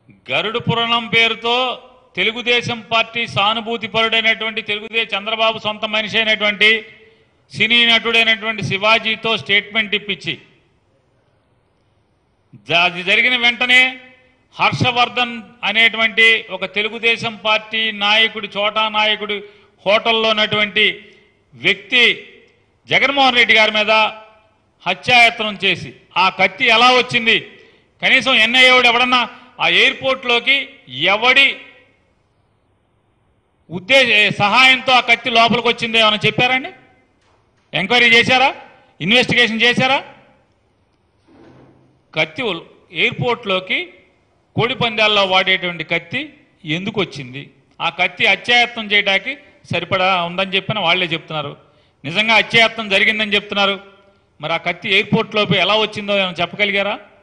గరుడు పురాణం పేరుతో తెలుగుదేశం పార్టీ సానుభూతి పరుడైనటువంటి తెలుగుదేశం చంద్రబాబు సొంత మనిషి అయినటువంటి సినీ నటుడైనటువంటి శివాజీతో స్టేట్మెంట్ ఇప్పించి జ- అది జరిగిన వెంటనే హర్షవర్ధన్ అనేటువంటి ఒక తెలుగుదేశం పార్టీ నాయకుడి చోటా నాయకుడి హోటల్లో ఉన్నటువంటి వ్యక్తి జగన్మోహన్ రెడ్డి గారి మీద హత్యాయత్నం చేసి ఆ కత్తి ఎలా వచ్చింది కనీసం ఎన్ఐఏ వాడు ఎవడన్నా ఆ ఎయిర్పోర్ట్లోకి ఎవడి ఉద్దేశ సహాయంతో ఆ కత్తి లోపలికి వచ్చింది ఏమైనా చెప్పారండి ఎంక్వైరీ చేశారా ఇన్వెస్టిగేషన్ చేశారా కత్తి ఉల్- ఎయిర్పోర్ట్లోకి కోడి పందాల్లో వాడేటువంటి కత్తి ఎందుకు వచ్చింది ఆ కత్తి అత్యాయత్నం చేయడానికి సరిపడా ఉందని చెప్పిన వాళ్ళే చెప్తున్నారు నిజంగా అత్యాయత్నం జరిగిందని చెప్తున్నారు మరి ఆ కత్తి ఎయిర్పోర్ట్లోకి ఎలా వచ్చిందో ఏమైనా చెప్పగలిగారా